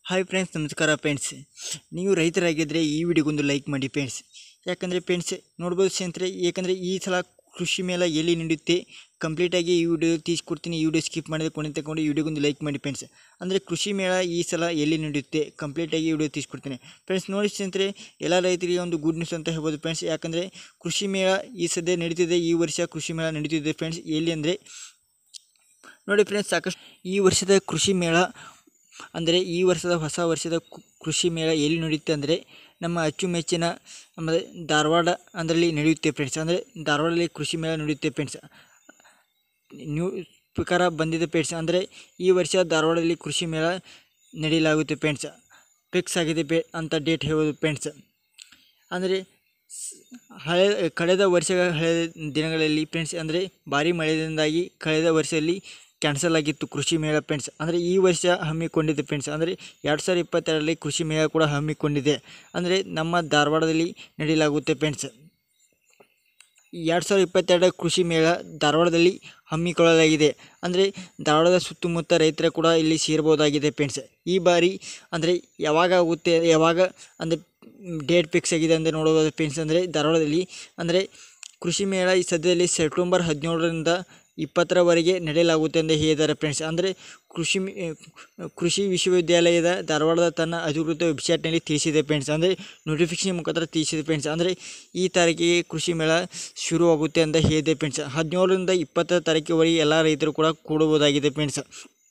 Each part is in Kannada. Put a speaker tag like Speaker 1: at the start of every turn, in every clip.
Speaker 1: ಹಾಯ್ ಫ್ರೆಂಡ್ಸ್ ನಮಸ್ಕಾರ ಫ್ರೆಂಡ್ಸ್ ನೀವು ರೈತರಾಗಿದ್ದರೆ ಈ ವಿಡಿಯೋಗೊಂದು ಲೈಕ್ ಮಾಡಿ ಫ್ರೆಂಡ್ಸ್ ಯಾಕಂದರೆ ಫ್ರೆಂಡ್ಸ್ ನೋಡ್ಬೋದು ಸ್ನೇಹಿತರೆ ಏಕೆಂದರೆ ಈ ಸಲ ಕೃಷಿ ಮೇಳ ಎಲ್ಲಿ ನಡೆಯುತ್ತೆ ಕಂಪ್ಲೀಟಾಗಿ ಈ ವಿಡಿಯೋ ತೀಸ್ಕೊಡ್ತೀನಿ ಈ ವಿಡಿಯೋ ಸ್ಕಿಪ್ ಮಾಡಿದ್ರೆ ಕೊನೆ ತಗೊಂಡು ಈ ವಿಡಿಯೋಗೊಂದು ಲೈಕ್ ಮಾಡಿ ಫ್ರೆಂಡ್ಸ್ ಅಂದರೆ ಕೃಷಿ ಮೇಳ ಈ ಸಲ ಎಲ್ಲಿ ನಡೆಯುತ್ತೆ ಕಂಪ್ಲೀಟಾಗಿ ಈ ವಿಡಿಯೋ ತೀಸ್ಕೊಡ್ತೀನಿ ಫ್ರೆಂಡ್ಸ್ ನೋಡಿ ಸ್ನೇಹಿತರೆ ಎಲ್ಲ ರೈತರಿಗೆ ಒಂದು ಗುಡ್ ನ್ಯೂಸ್ ಅಂತ ಹೇಳ್ಬೋದು ಫ್ರೆಂಡ್ಸ್ ಯಾಕಂದರೆ ಕೃಷಿ ಮೇಳ ಈ ಸದ್ಯ ನಡೀತಿದೆ ಈ ವರ್ಷ ಕೃಷಿ ಮೇಳ ನಡೀತಿದೆ ಫ್ರೆಂಡ್ಸ್ ಎಲ್ಲಿ ಅಂದರೆ ನೋಡಿ ಫ್ರೆಂಡ್ಸ್ ಸಾಕಷ್ಟು ಈ ವರ್ಷದ ಕೃಷಿ ಮೇಳ ಅಂದರೆ ಈ ವರ್ಷದ ಹೊಸ ವರ್ಷದ ಕು- ಕೃಷಿ ಮೇಳ ಎಲ್ಲಿ ನಡೆಯುತ್ತೆ ಅಂದರೆ ನಮ್ಮ ಅಚ್ಚುಮೆಚ್ಚಿನ ನಮ್ಮ ಧಾರವಾಡ ಅದರಲ್ಲಿ ನಡೆಯುತ್ತೆ ಫ್ರೆಂಡ್ಸ್ ಅಂದರೆ ಧಾರವಾಡದಲ್ಲಿ ಕೃಷಿ ಮೇಳ ನಡೆಯುತ್ತೆ ಫ್ರೆಂಡ್ಸ್ ನ್ಯೂ ಪ್ರಕಾರ ಬಂದಿದೆ ಫ್ರೆಂಡ್ಸ್ ಅಂದರೆ ಈ ವರ್ಷ ಧಾರವಾಡದಲ್ಲಿ ಕೃಷಿ ಮೇಳ ನಡೆಯಲಾಗುತ್ತೆ ಫ್ರೆಂಡ್ಸ್ ಫಿಕ್ಸ್ ಆಗಿದೆ ಪೇ ಅಂತ ಡೇಟ್ ಹೇಳೋದು ಫ್ರೆಂಡ್ಸ್ ಅಂದರೆ ಸ್- ಹಳೆ ಕಳೆದ ವರ್ಷಗಳ ಹಳೆಯ ದಿನಗಳಲ್ಲಿ ಫ್ರೆಂಡ್ಸ್ ಅಂದರೆ ಭಾರಿ ಮಳೆಯಿಂದಾಗಿ ಕಳೆದ ವರ್ಷದಲ್ಲಿ ಕ್ಯಾನ್ಸಲ್ ಆಗಿತ್ತು ಕೃಷಿ ಮೇಳ ಫ್ರೆಂಡ್ಸ್ ಅಂದರೆ ಈ ವರ್ಷ ಹಮ್ಮಿಕೊಂಡಿದೆ ಫ್ರೆಂಡ್ಸ್ ಅಂದರೆ ಎರಡು ಸಾವಿರದ ಇಪ್ಪತ್ತೆರಡರಲ್ಲಿ ಕೃಷಿ ಮೇಳ ಕೂಡ ಹಮ್ಮಿಕೊಂಡಿದೆ ಅಂದರೆ ನಮ್ಮ ಧಾರವಾಡದಲ್ಲಿ ನಡೆಯಲಾಗುತ್ತೆ ಫ್ರೆಂಡ್ಸ್ ಎರಡು ಸಾವಿರದ ಇಪ್ಪತ್ತೆರಡರ ಕೃಷಿ ಮೇಳ ಧಾರವಾಡದಲ್ಲಿ ಹಮ್ಮಿಕೊಳ್ಳಲಾಗಿದೆ ಅಂದರೆ ಧಾರವಾಡದ ಸುತ್ತಮುತ್ತ ರೈತರ ಕೂಡ ಇಲ್ಲಿ ಸೇರ್ಬೋದಾಗಿದೆ ಫ್ರೆಂಡ್ಸ್ ಈ ಬಾರಿ ಅಂದರೆ ಯಾವಾಗ ಆಗುತ್ತೆ ಯಾವಾಗ ಅಂದರೆ ಡೇಟ್ ಫಿಕ್ಸ್ ಆಗಿದೆ ಅಂತ ನೋಡಬಹುದು ಫ್ರೆಂಡ್ಸ್ ಅಂದರೆ ಧಾರವಾಡದಲ್ಲಿ ಅಂದರೆ ಕೃಷಿ ಮೇಳ ಈ ಸದ್ಯದಲ್ಲಿ ಸೆಪ್ಟೆಂಬರ್ ಹದಿನೇಳರಿಂದ ಇಪ್ಪತ್ತರವರೆಗೆ ನಡೆಯಲಾಗುತ್ತೆ ಅಂತ ಹೇಳಿದ್ದಾರೆ ಫ್ರೆಂಡ್ಸ್ ಅಂದರೆ ಕೃಷಿ ಮಿ- ಕೃಷಿ ವಿಶ್ವವಿದ್ಯಾಲಯದ ಧಾರವಾಡದ ತನ್ನ ಅಧಿಕೃತ ವೆಬ್ಸೈಟ್ನಲ್ಲಿ ತಿಳಿಸಿದೆ ಫ್ರೆಂಡ್ಸ್ ಅಂದರೆ ನೋಟಿಫಿಕೇಶನ್ ಮುಖಾಂತರ ತಿಳಿಸಿದೆ ಫ್ರೆಂಡ್ಸ್ ಅಂದರೆ ಈ ತಾರೀಕಿಗೆ ಕೃಷಿ ಮೇಳ ಶುರುವಾಗುತ್ತೆ ಅಂತ ಹೇಳಿದೆ ಫ್ರೆಂಡ್ಸ್ ಹದಿನೇಳರಿಂದ ಇಪ್ಪತ್ತರ ತಾರೀಕಿವರೆಗೆ ಎಲ್ಲ ರೈತರು ಕೂಡ ಕೂಡಬಹುದಾಗಿದೆ ಫ್ರೆಂಡ್ಸ್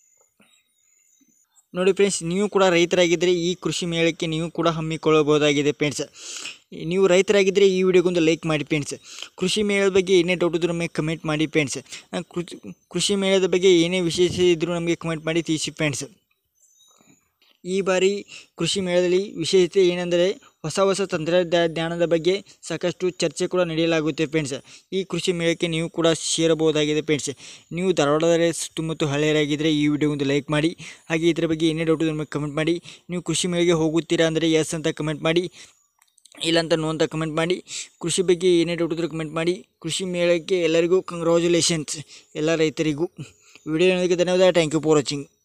Speaker 1: ನೋಡಿ ಫ್ರೆಂಡ್ಸ್ ನೀವು ಕೂಡ ರೈತರಾಗಿದ್ದರೆ ಈ ಕೃಷಿ ಮೇಳಕ್ಕೆ ನೀವು ಕೂಡ ಹಮ್ಮಿಕೊಳ್ಳಬಹುದಾಗಿದೆ ಫ್ರೆಂಡ್ಸ್ ನೀವು ರೈತರಾಗಿದ್ದರೆ ಈ ವಿಡಿಯೋಗೊಂದು ಲೈಕ್ ಮಾಡಿ ಫ್ರೆಂಡ್ಸ್ ಕೃಷಿ ಮೇಳದ ಬಗ್ಗೆ ಏನೇ ಡೌಟ್ ಇದ್ರೂ ನಮಗೆ ಕಮೆಂಟ್ ಮಾಡಿ ಫ್ರೆಂಡ್ಸ್ ಕೃಷಿ ಕೃಷಿ ಮೇಳದ ಬಗ್ಗೆ ಏನೇ ವಿಶೇಷ ಇದ್ದರೂ ನಮಗೆ ಕಮೆಂಟ್ ಮಾಡಿ ತಿಳಿಸಿ ಫ್ರೆಂಡ್ಸ್ ಈ ಬಾರಿ ಕೃಷಿ ಮೇಳದಲ್ಲಿ ವಿಶೇಷತೆ ಏನೆಂದರೆ ಹೊಸ ಹೊಸ ತಂತ್ರಜ್ಞಾನದ ಬಗ್ಗೆ ಸಾಕಷ್ಟು ಚರ್ಚೆ ಕೂಡ ನಡೆಯಲಾಗುತ್ತೆ ಫ್ರೆಂಡ್ಸ್ ಈ ಕೃಷಿ ಮೇಳಕ್ಕೆ ನೀವು ಕೂಡ ಸೇರಬಹುದಾಗಿದೆ ಫ್ರೆಂಡ್ಸ್ ನೀವು ಧಾರವಾಡದಲ್ಲಿ ಸುತ್ತಮುತ್ತ ಹಳೆಯರಾಗಿದ್ದರೆ ಈ ವಿಡಿಯೋ ಒಂದು ಲೈಕ್ ಮಾಡಿ ಹಾಗೆ ಇದರ ಬಗ್ಗೆ ಏನೇ ಡೌಟ್ ಇದ್ರೂ ನಮಗೆ ಕಮೆಂಟ್ ಮಾಡಿ ನೀವು ಕೃಷಿ ಮೇಳೆಗೆ ಹೋಗುತ್ತೀರಾ ಅಂದರೆ ಎಸ್ ಅಂತ ಕಮೆಂಟ್ ಮಾಡಿ ಇಲ್ಲ ಅಂತ ನೋ ಅಂತ ಕಮೆಂಟ್ ಮಾಡಿ ಕೃಷಿ ಬಗ್ಗೆ ಏನೇ ಡೌಟ್ ಇದ್ರೂ ಕಮೆಂಟ್ ಮಾಡಿ ಕೃಷಿ ಮೇಳಕ್ಕೆ ಎಲ್ಲರಿಗೂ ಕಂಗ್ರ್ಯಾಚುಲೇಷನ್ಸ್ ಎಲ್ಲ ರೈತರಿಗೂ ವಿಡಿಯೋ ನೋಡೋದಕ್ಕೆ ಧನ್ಯವಾದ ಥ್ಯಾಂಕ್ ಯು ಫಾರ್ ವಾಚಿಂಗ್